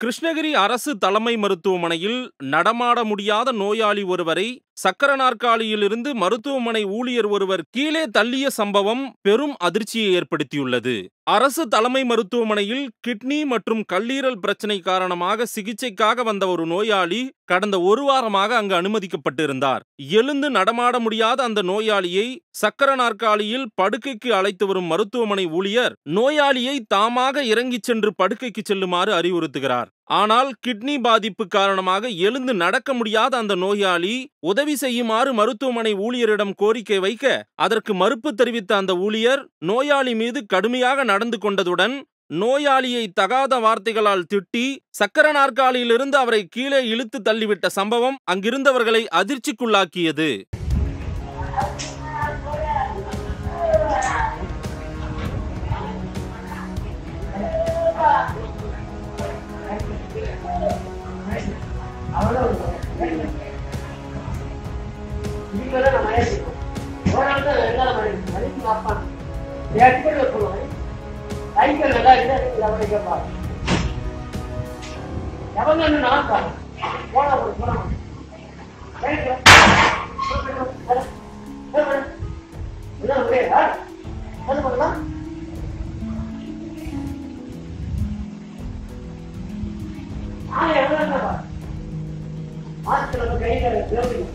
கிருஷ்ணகிரி அரசு தலைமை மருத்துவமனையில் நடமாட முடியாத நோயாளி ஒருவரை சக்கர நாற்காலியிலிருந்து மருத்துவமனை ஊழியர் ஒருவர் கீழே தள்ளிய சம்பவம் பெரும் அதிர்ச்சியை ஏற்படுத்தியுள்ளது அரசு தலைமை மருத்துவமனையில் கிட்னி மற்றும் கல்லீரல் பிரச்சனை காரணமாக சிகிச்சைக்காக வந்த ஒரு நோயாளி கடந்த ஒரு வாரமாக அங்கு அனுமதிக்கப்பட்டிருந்தார் எழுந்து நடமாட முடியாத அந்த நோயாளியை சக்கர நாற்காலியில் படுக்கைக்கு அழைத்து வரும் மருத்துவமனை ஊழியர் நோயாளியை தாமாக இறங்கிச் சென்று படுக்கைக்கு செல்லுமாறு அறிவுறுத்துகிறார் ஆனால் கிட்னி பாதிப்பு காரணமாக எழுந்து நடக்க முடியாத அந்த நோயாளி உதவி செய்யுமாறு மருத்துவமனை ஊழியரிடம் கோரிக்கை வைக்க அதற்கு மறுப்பு தெரிவித்த அந்த ஊழியர் நோயாளி மீது கடுமையாக நடந்து கொண்டதுடன் நோயாளியை தகாத வார்த்தைகளால் திட்டி சக்கர நாற்காலியிலிருந்து அவரை கீழே இழுத்து தள்ளிவிட்ட சம்பவம் அங்கிருந்தவர்களை அதிர்ச்சிக்குள்ளாக்கியது இதுவரை நம்ம ஏசிக்கணும் ஒரு நாள் தான் நல்லா நம்ம மதிப்பு பார்ப்பான் எப்படி வைக்கணும் சைக்கிள் நல்லா இல்லை அவனை கேட்பான் எவங்க நான் பாரு போனா போடு போனா என்ன முடியா என்ன பண்ணலாம் ஆ எவ்வளோ மாஸ்க் நம்ம கையில் தேவையும்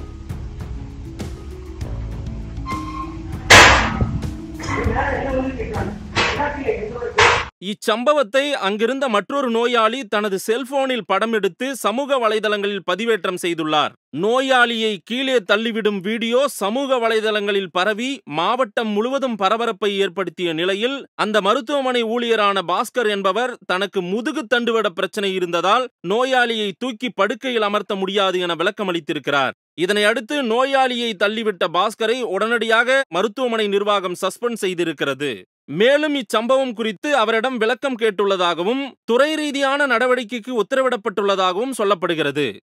இச்சம்பவத்தை அங்கிருந்த மற்றொரு நோயாளி தனது செல்போனில் படம் எடுத்து சமூக வலைதளங்களில் பதிவேற்றம் செய்துள்ளார் நோயாளியை கீழே தள்ளிவிடும் வீடியோ சமூக வலைதளங்களில் பரவி மாவட்டம் முழுவதும் பரபரப்பை ஏற்படுத்திய நிலையில் அந்த மருத்துவமனை ஊழியரான பாஸ்கர் என்பவர் தனக்கு முதுகு தண்டுவட பிரச்சனை இருந்ததால் நோயாளியை தூக்கி படுக்கையில் அமர்த்த முடியாது என விளக்கமளித்திருக்கிறார் இதனை அடுத்து நோயாளியை தள்ளிவிட்ட பாஸ்கரை உடனடியாக மருத்துவமனை நிர்வாகம் சஸ்பெண்ட் செய்திருக்கிறது மேலும் இச்சம்பவம் குறித்து அவரிடம் விளக்கம் கேட்டுள்ளதாகவும் துறை ரீதியான நடவடிக்கைக்கு உத்தரவிடப்பட்டுள்ளதாகவும் சொல்லப்படுகிறது